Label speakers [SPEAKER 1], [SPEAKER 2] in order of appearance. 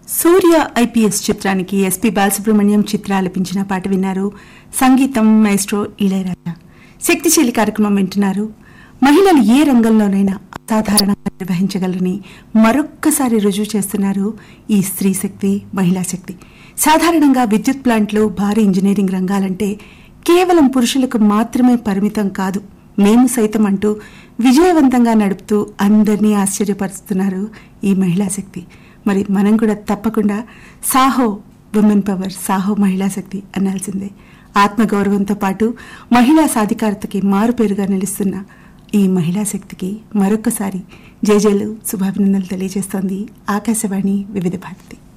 [SPEAKER 1] సూర్య IPS చిత్రానికి SP Balasubrahmanyam Chitra ఆలపించిన పాట విన్నారు సంగీతం మైస్ట్రో ఇళయరాజా శక్తిశీలి కార్యక్రమం వింటున్నారు మహిళలు ఏ రంగంలోనైనా అసాధారణంగా నిర్వహించగలరని మరొక్కసారి రుజువు చేస్తున్నారు ఈ స్త్రీ శక్తి మహిళా శక్తి సాధారణంగా విద్యుత్ ప్లాంట్లు భారీ ఇంజనీరింగ్ రంగాలంటే కేవలం పురుషులకు మాత్రమే పరిమితం కాదు మేము సైతం అంటూ విజయవంతంగా నడుపుతూ అందరినీ ఆశ్చర్యపరుస్తున్నారు ఈ మహిళా శక్తి మరి మనం కూడా తప్పకుండా సాహో ఉమెన్ పవర్ సాహో మహిళా శక్తి అనాల్సిందే ఆత్మగౌరవంతో పాటు మహిళా సాధికారతకి మారుపేరుగా నిలుస్తున్న ఈ మహిళా శక్తికి మరొకసారి జేజేలు శుభాభినందనలు తెలియజేస్తోంది ఆకాశవాణి వివిధ భారతి